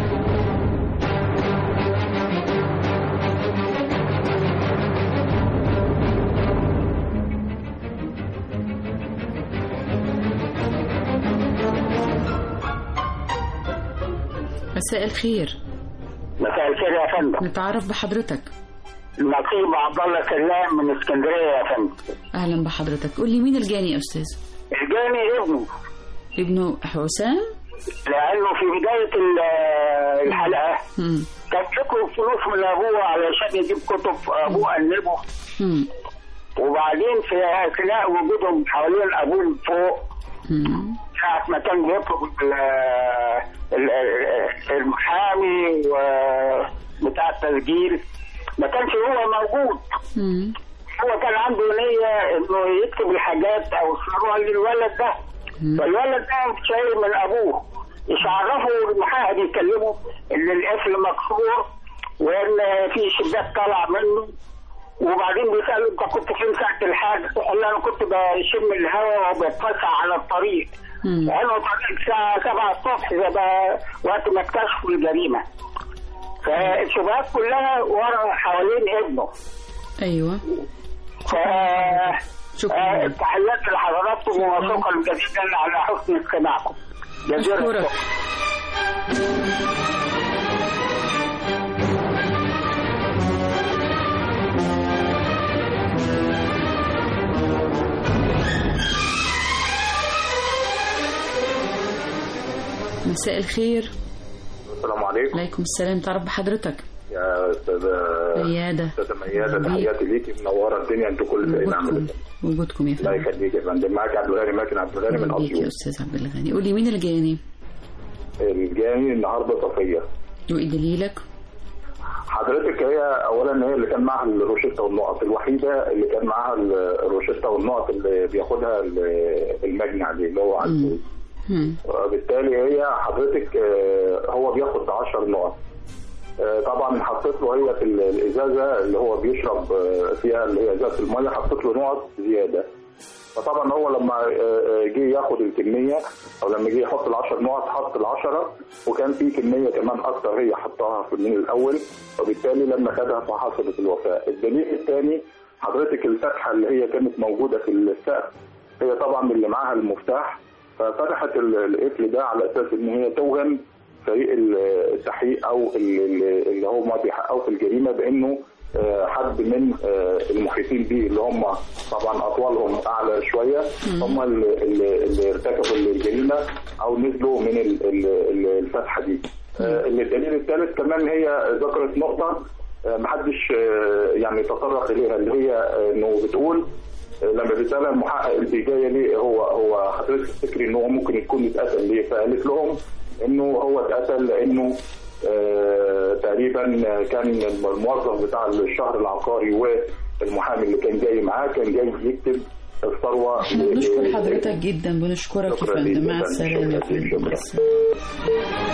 مساء الخير مساء الخير يا فندم نتعرف بحضرتك نصيب عبد الله سلام من اسكندريه يا فندم اهلا بحضرتك قول لي مين الجاني يا استاذ الجاني ابنه ابنه حسام لانه في بدايه ال- الحلقه مم. كان يطلب فلوس من ابوه علشان يجيب كتب ابوه انبه مم. وبعدين في اثناء وجودهم حوالين ابوه من فوق مم. ساعة ما كان بيطلب ال- ال- ال- المحامي وبتاع التسجيل ما كانش هو موجود مم. هو كان عنده نية انه يكتب الحاجات او يصنعوها للولد ده فالولد ده شايل من ابوه مش عرفوا المحقق يكلموا ان القفل مكسور وان في شباك طالع منه وبعدين بيسألوا انت كنت فين ساعة الحادث؟ قال له انا كنت بشم الهواء وبتفسح على الطريق. انا طريق الساعة 7 الصبح ده بقى وقت ما اكتشفوا الجريمة. فالشبهات كلها ورا حوالين ابنه. ايوه ف آه، تحياتي لحضراتكم وشكرا جزيلا على حسن استماعكم. جزيلا أشكرك. الشكر. مساء الخير السلام عليكم عليكم السلام تعرف بحضرتك يا استاذه ميادة استاذه ميادة تحياتي ليكي منوره الدنيا انتوا كل شيء نعمل وجودكم يا الله فندم يخليك يا فندم معاك عبد الغني ماكن عبد الغني من أهلا بيك يا اسيوط استاذ عبد الغني قول لي مين الجاني الجاني النهارده صفيه وايه دليلك حضرتك هي اولا هي اللي كان معاها الروشته والنقط الوحيده اللي كان معاها الروشته والنقط اللي بياخدها ال- المجني عليه اللي هو على الفلوس وبالتالي هي حضرتك آه، هو بياخد 10 نقط آه، طبعا حطيت له هي في ال- الازازه اللي هو بيشرب آه، فيها اللي هي ازازه الميه حطيت له نقط زياده فطبعا هو لما آه، آه، جه ياخد الكميه او لما جه يحط العشر نقط حط العشرة وكان في كميه كمان اكتر هي حطها في من الاول وبالتالي لما خدها فحصلت الوفاه الدليل الثاني حضرتك الفتحه اللي هي كانت موجوده في السقف هي طبعا اللي معاها المفتاح ففتحت ال- القفل ده على اساس ان هي توهم فريق ال- التحقيق او ال- ال- اللي هم بيحققوا في الجريمه بانه آه، حد من آه، المحيطين بيه اللي هم طبعا اطوالهم اعلى شويه هم اللي, اللي اللي ارتكبوا الجريمه او نزلوا من ال- ال- ال- الفتحه دي. آه، الدليل الثالث كمان هي ذكرت نقطه آه، محدش آه، يعني تطرق اليها اللي هي آه، انه بتقول آه، لما بيسالها المحقق اللي جايه ليه هو هو حضرتك تفتكري ان هو ممكن يكون اتقتل ليه؟ فقالت لهم انه هو اتقتل لانه آه، تقريبا كان الموظف بتاع الشهر العقاري والمحامي اللي كان جاي معاه كان جاي يكتب الثروه احنا بنشكر حضرتك جدا بنشكرك يا شكرا فندم ليك يا مع فندم. السلامه يا شكرا ليك. فندم مع شكرا. السلامة.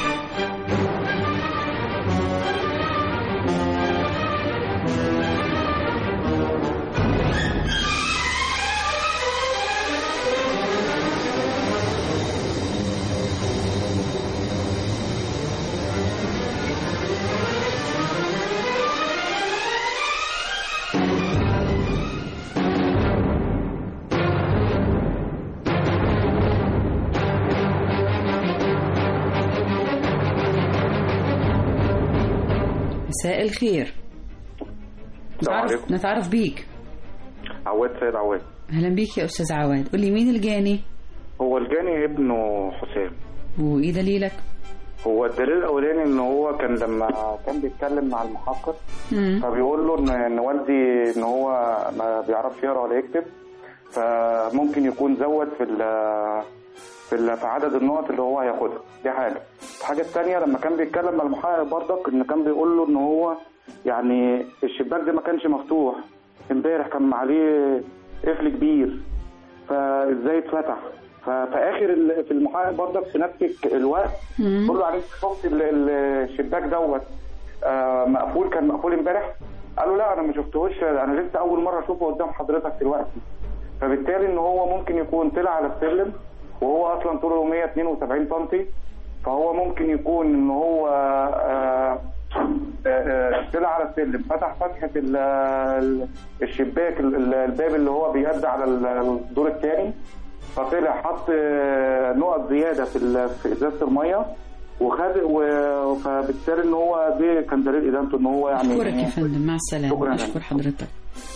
مساء الخير السلام نتعرف, نتعرف بيك عواد سيد عواد اهلا بيك يا استاذ عواد قول لي مين الجاني هو الجاني ابنه حسام وايه دليلك هو الدليل الاولاني ان هو كان لما كان بيتكلم مع المحقق مم. فبيقول له ان ان والدي ان هو ما بيعرفش يقرا ولا يكتب فممكن يكون زود في ال- في ال- في عدد النقط اللي هو هياخدها دي حاجه الحاجه الثانيه لما كان بيتكلم مع المحقق برضك ان كان بيقول له ان هو يعني الشباك ده ما كانش مفتوح امبارح كان عليه قفل كبير فازاي اتفتح ففي اخر ال- في المحقق برضك في نفس الوقت بيقول له عليك شفت ال- ال- الشباك دوت آه، مقفول كان مقفول امبارح قال له لا انا ما شفتهوش انا لسه اول مره اشوفه قدام حضرتك دلوقتي فبالتالي ان هو ممكن يكون طلع على السلم وهو اصلا طوله 172 سم فهو ممكن يكون ان هو آه، آه، آه، طلع على السلم فتح فتحه ال- ال- الشباك ال- ال- الباب اللي هو بيؤدي على ال- الدور الثاني فطلع حط آه، نقط زياده في ال- في ازازه الميه وخد و- فبالتالي ان هو دي كان دليل ادانته ان هو يعني أشكرك يا فندم مع السلامة شكراً. أشكر حضرتك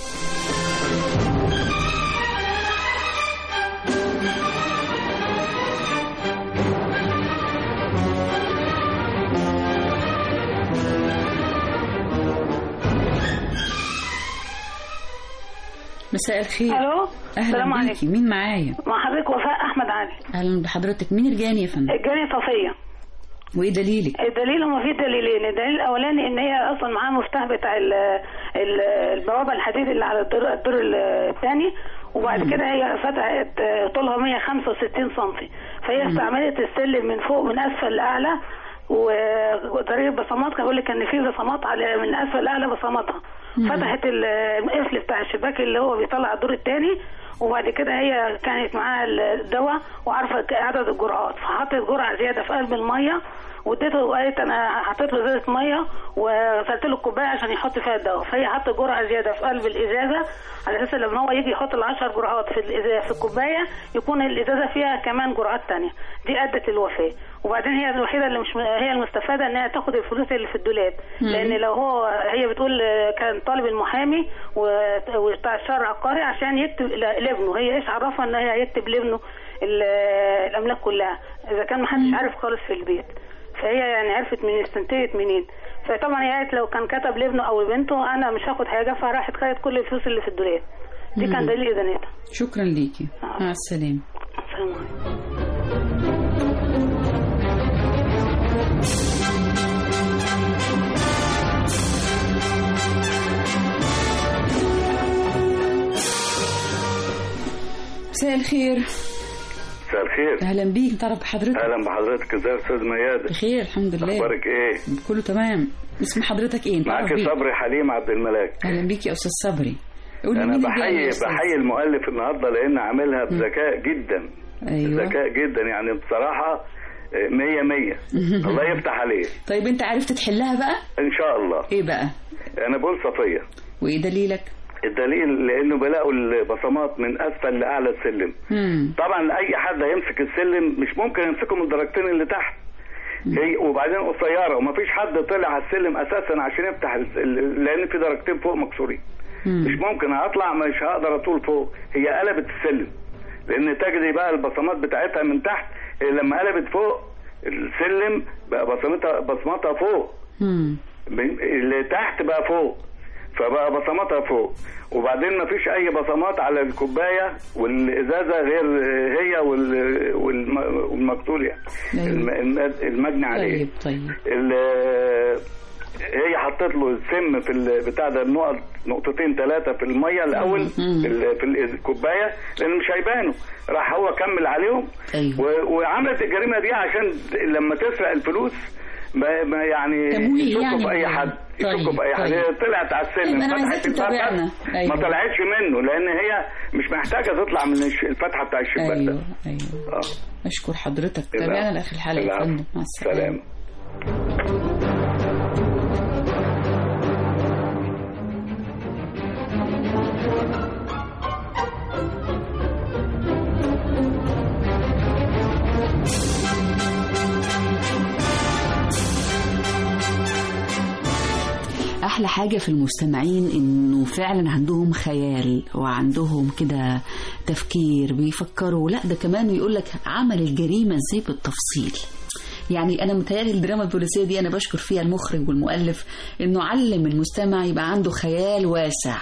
مساء الخير الو السلام اهلا بيكي عليكم مين معايا مع حضرتك وفاء احمد علي اهلا بحضرتك مين الجاني يا فندم الجاني صفيه وايه دليلك الدليل هما في دليلين الدليل الاولاني ان هي اصلا معاها مفتاح بتاع ال ال البوابه الحديد اللي على الدور الدور الثاني وبعد كده هي فتحت آه، طولها 165 سم فهي استعملت السلم من فوق من اسفل لاعلى و- وطريقه بصمات كان بيقول لك ان في بصمات على من اسفل لاعلى بصماتها فتحت ال- القفل بتاع الشباك اللي هو بيطلع الدور الثاني وبعد كده هي كانت معاها الدواء وعارفه عدد الجرعات فحطت جرعه زياده في قلب الميه واديته وقالت انا حطيت له ازازه ميه وغسلت له الكوبايه عشان يحط فيها الدواء فهي حطت جرعه زياده في قلب الازازه على اساس لما هو يجي يحط العشر جرعات في الإزازة في الكوبايه يكون الازازه فيها كمان جرعات تانية دي ادت للوفاه وبعدين هي الوحيده اللي مش هي المستفاده انها تاخد الفلوس اللي في الدولاب مم. لان لو هو هي بتقول كان طالب المحامي و- وبتاع الشهر العقاري عشان يكتب ل- لابنه هي ايش عرفها ان هي هيكتب لابنه ال- الاملاك كلها اذا كان محدش عارف خالص في البيت فهي يعني عرفت من استنتجت منين فطبعا هي قالت لو كان كتب لابنه او لبنته انا مش هاخد حاجه فراحت خدت كل الفلوس اللي في الدولاب دي كان مم. دليل ادانتها شكرا ليكي مع السلامة السلام عليكم مساء الخير مساء الخير اهلا بيك تعرف بحضرتك اهلا بحضرتك ازيك يا استاذ ميادة بخير الحمد لله اخبارك ايه كله تمام اسم حضرتك ايه نتعرف معاك بيك. صبري حليم عبد الملاك اهلا بيك يا استاذ صبري قول لي انا مين الجاني بحيي يا أستاذ؟ بحيي المؤلف النهارده لان عاملها بذكاء جدا ايوه ذكاء جدا يعني بصراحه آه، مية مية الله يفتح عليه طيب انت عرفت تحلها بقى ان شاء الله ايه بقى انا بقول صفيه وايه دليلك الدليل لانه بلاقوا البصمات من اسفل لاعلى السلم مم. طبعا اي حد هيمسك السلم مش ممكن يمسكه من الدرجتين اللي تحت هي وبعدين قصيره ومفيش حد طلع على السلم اساسا عشان يفتح الس- ال- لان في درجتين فوق مكسورين مش ممكن هطلع مش هقدر اطول فوق هي قلبت السلم لان تجري بقى البصمات بتاعتها من تحت هي لما قلبت فوق السلم بقى بصمتها بصمتها فوق مم. من- اللي تحت بقى فوق فبقى بصماتها فوق وبعدين ما فيش اي بصمات على الكوبايه والازازه غير هي وال- والم- والمقتول يعني الم- الم- المجني عليه طيب طيب ال- هي حطت له السم في ال- بتاع ده النقط نقطتين ثلاثه في الميه الاول في ال- في الكوبايه لان مش هيبانوا راح هو كمل عليهم و- وعملت الجريمه دي عشان لما تسرق الفلوس ما ما يعني تمويه يشكوا يعني في اي ولا- حد يشكوا طيب، في اي حد طيب. هي طلعت على السلم طيب، أنا فتحت عايزاك الفتحة، تتابعنا. أيوة. ما طلعتش منه لان هي مش محتاجه تطلع من الش- الفتحه بتاع الشباك ده ايوه ايوه اه اشكر حضرتك العفو. تابعنا لاخر الحلقه يا العفو. فندم مع السلامه سلام احلى حاجه في المستمعين انه فعلا عندهم خيال وعندهم كده تفكير بيفكروا لا ده كمان يقول لك عمل الجريمه ازاي بالتفصيل يعني انا متهيألي الدراما البوليسيه دي انا بشكر فيها المخرج والمؤلف انه علم المستمع يبقى عنده خيال واسع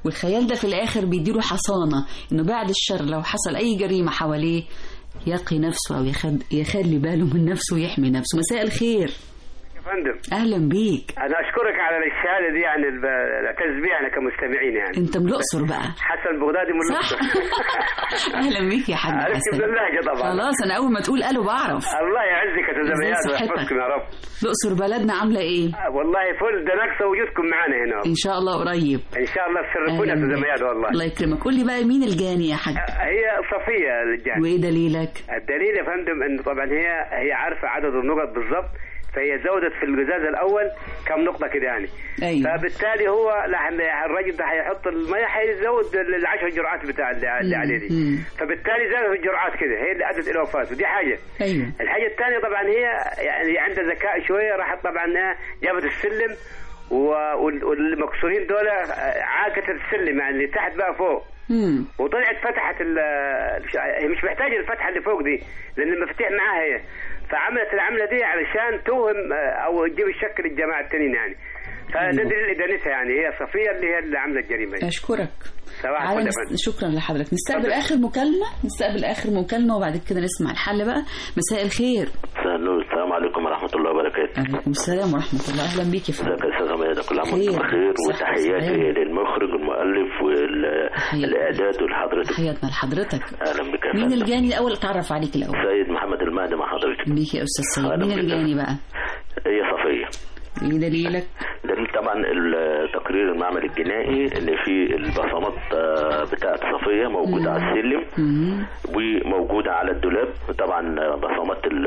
والخيال ده في الاخر بيديله حصانه انه بعد الشر لو حصل اي جريمه حواليه يقي نفسه او يخد يخلي باله من نفسه ويحمي نفسه مساء الخير يا فندم اهلا بيك انا اشكرك على الشهاده دي يعني الب- الاعتز بيها احنا كمستمعين يعني انت من الاقصر بقى حسن بغدادي من الاقصر اهلا بيك يا حاج عرفت حسن من اللهجه طبعا خلاص انا اول ما تقول الو بعرف الله يعزك يا استاذ ازاي مياد صحتك؟ ويحفظكم يا رب الاقصر بلدنا عامله ايه والله فل ده ناقصه وجودكم معانا هنا ان شاء الله قريب ان شاء الله تشرفونا يا أهلاً استاذ بيك. مياد والله الله يكرمك قول لي بقى مين الجاني يا حاج هي صفيه الجاني وايه دليلك الدليل يا فندم انه طبعا هي هي عارفه عدد النقط بالضبط فهي زودت في القزاز الاول كم نقطه كده يعني أيوة. فبالتالي هو لحن الراجل ده هيحط الميه هيزود العشر جرعات بتاع اللي اللي عليه دي مم. فبالتالي زادت الجرعات كده هي اللي ادت الى وفاته دي حاجه ايوه الحاجه الثانيه طبعا هي يعني عندها ذكاء شويه راحت طبعا إنها جابت السلم و- وال- والمكسورين دول عاكت السلم يعني اللي تحت بقى فوق امم وطلعت فتحت ال هي مش محتاجه الفتحه اللي فوق دي لان المفاتيح معاها هي فعملت العمله دي علشان توهم آه، او تجيب الشك للجماعه التانيين يعني فده دليل ادانتها يعني هي صفيه اللي هي اللي عامله الجريمه دي اشكرك سواء تعالى كل نس... فندم. شكرا لحضرتك نستقبل اخر مكالمه نستقبل اخر مكالمه وبعد كده نسمع الحل بقى مساء الخير مساء النور السلام عليكم ورحمة الله وبركاته عليكم السلام ورحمه الله اهلا بيك يا فندم ازيك يا استاذ ميادة كل عام خير. وانتم بخير صحة وتحياتي وسلامة. للمخرج والمؤلف والاعداد ولحضرتك حياتنا لحضرتك اهلا بك يا مين فندم. الجاني الاول اتعرف عليك الاول سيد محمد المهدي مع حضرتك بيك يا استاذ سيد أهلا مين بك. الجاني بقى هي صفية ايه دليلك دليل طبعا التقرير المعمل الجنائي ان في البصمات آه، بتاعت صفية موجودة على السلم وموجودة على الدولاب طبعا بصمات ال-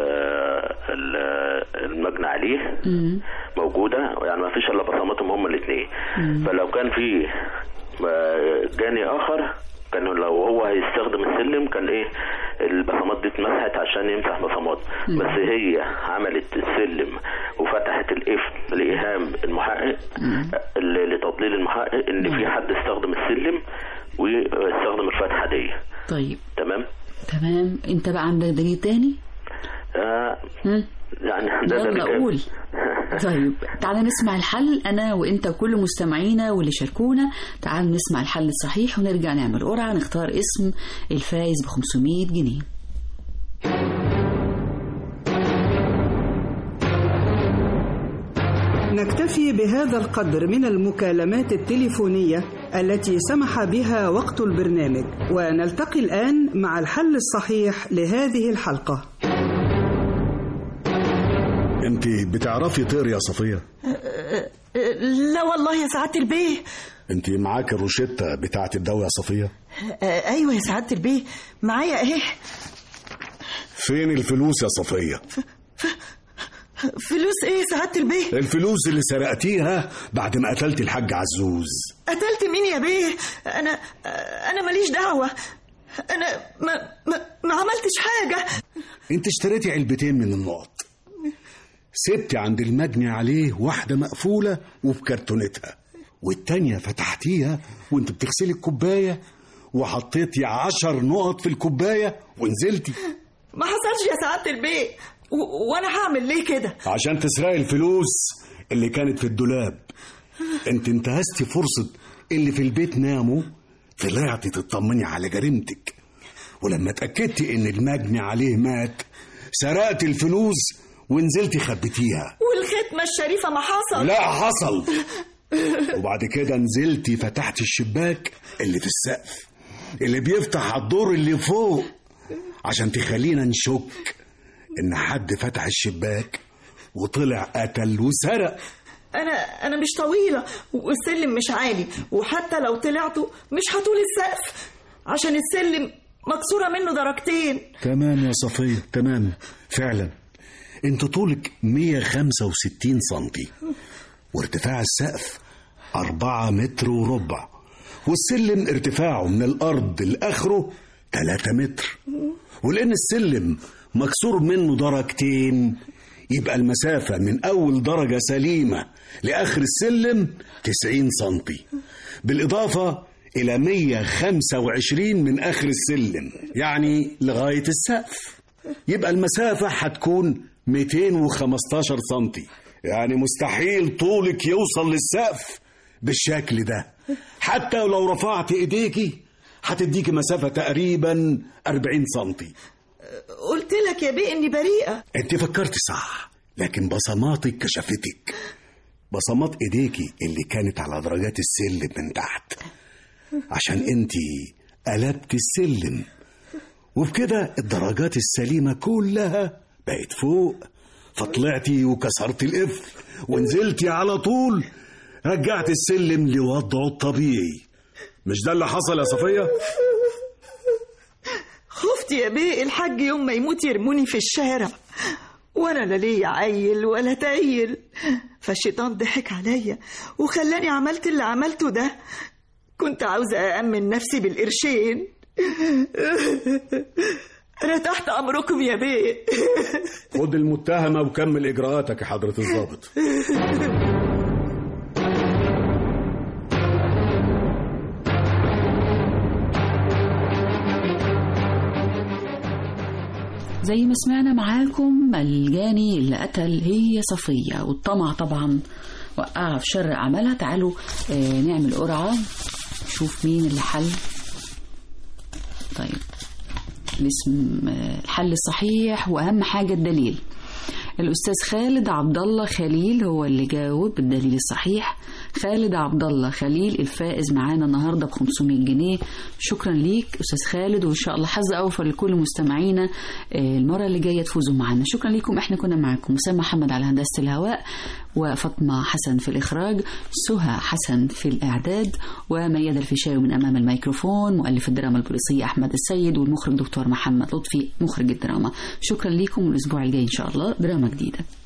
ال- المجني عليه موجودة يعني ما فيش الا بصماتهم هما الاثنين فلو كان في آه، جاني اخر كان لو هو هيستخدم السلم كان ايه البصمات دي اتمسحت عشان يمسح بصمات بس هي عملت السلم وفتحت القفل لايهام المحقق ل- لتضليل المحقق ان في حد استخدم السلم واستخدم الفتحه دي طيب تمام تمام انت بقى عندك دليل تاني آه يعني ده يلا دليل- قول طيب تعالى نسمع الحل انا وانت وكل مستمعينا واللي شاركونا تعال نسمع الحل الصحيح ونرجع نعمل قرعه نختار اسم الفايز ب 500 جنيه نكتفي بهذا القدر من المكالمات التليفونية التي سمح بها وقت البرنامج ونلتقي الآن مع الحل الصحيح لهذه الحلقة انت بتعرفي تقري يا صفية لا والله يا سعادة البيه انت معاك الروشتة بتاعت الدواء يا صفية آه، ايوه يا سعادة البيه معايا اهي فين الفلوس يا صفية فلوس ايه يا سعادة البيه الفلوس اللي سرقتيها بعد ما قتلت الحاج عزوز قتلت مين يا بيه انا انا ماليش دعوة انا ما ما, ما عملتش حاجة انت اشتريتي علبتين من النقط سبتي عند المجني عليه واحدة مقفولة وبكرتونتها والتانية فتحتيها وانت بتغسلي الكوباية وحطيتي عشر نقط في الكوباية ونزلتي ما حصلش يا سعادة البيه و... وانا هعمل ليه كده عشان تسرقي الفلوس اللي كانت في الدولاب انت انتهزتي فرصة اللي في البيت ناموا طلعتي تطمني على جريمتك ولما اتأكدتي ان المجني عليه مات سرقت الفلوس ونزلتي خبيتيها والختمة الشريفة ما حصل لا حصل وبعد كده نزلتي فتحت الشباك اللي في السقف اللي بيفتح على الدور اللي فوق عشان تخلينا نشك ان حد فتح الشباك وطلع قتل وسرق انا انا مش طويلة والسلم مش عالي وحتى لو طلعته مش هطول السقف عشان السلم مكسورة منه درجتين تمام يا صفية تمام فعلا انت طولك 165 سنتي وارتفاع السقف أربعة متر وربع والسلم ارتفاعه من الأرض لآخره 3 متر ولأن السلم مكسور منه درجتين يبقى المسافة من أول درجة سليمة لآخر السلم 90 سنتي بالإضافة إلى 125 من آخر السلم يعني لغاية السقف يبقى المسافة هتكون 215 سنتي يعني مستحيل طولك يوصل للسقف بالشكل ده حتى لو رفعت ايديكي هتديكي مسافة تقريبا 40 سنتي قلت لك يا بيه اني بريئه انت فكرت صح لكن بصماتك كشفتك بصمات ايديكي اللي كانت على درجات السلم من تحت عشان انت قلبت السلم وبكده الدرجات السليمة كلها بقت فوق فطلعتي وكسرت القفل ونزلتي على طول رجعت السلم لوضعه الطبيعي مش ده اللي حصل يا صفية؟ خفت يا بيه الحاج يوم ما يموت يرموني في الشارع وانا لا ليا عيل ولا تايل فالشيطان ضحك عليا وخلاني عملت اللي عملته ده كنت عاوزة أأمن نفسي بالقرشين أنا تحت أمركم يا بيه خد المتهمة وكمل إجراءاتك يا حضرة الضابط زي ما سمعنا معاكم الجاني اللي قتل هي صفية والطمع طبعا وقعها في شر أعمالها تعالوا آه، نعمل قرعة نشوف مين اللي حل طيب الاسم آه، الحل الصحيح وأهم حاجة الدليل الأستاذ خالد عبد الله خليل هو اللي جاوب بالدليل الصحيح خالد عبد الله خليل الفائز معانا النهارده ب 500 جنيه شكرا ليك أستاذ خالد وإن شاء الله حظ أوفر لكل مستمعينا آه، المرة اللي جاية تفوزوا معانا شكرا لكم احنا كنا معاكم مسام محمد على هندسة الهواء وفاطمة حسن في الإخراج سهى حسن في الإعداد وميادة الفيشاوي من أمام الميكروفون مؤلف الدراما البوليسية أحمد السيد والمخرج دكتور محمد لطفي مخرج الدراما شكرا لكم والأسبوع الجاي إن شاء الله دراما جديدة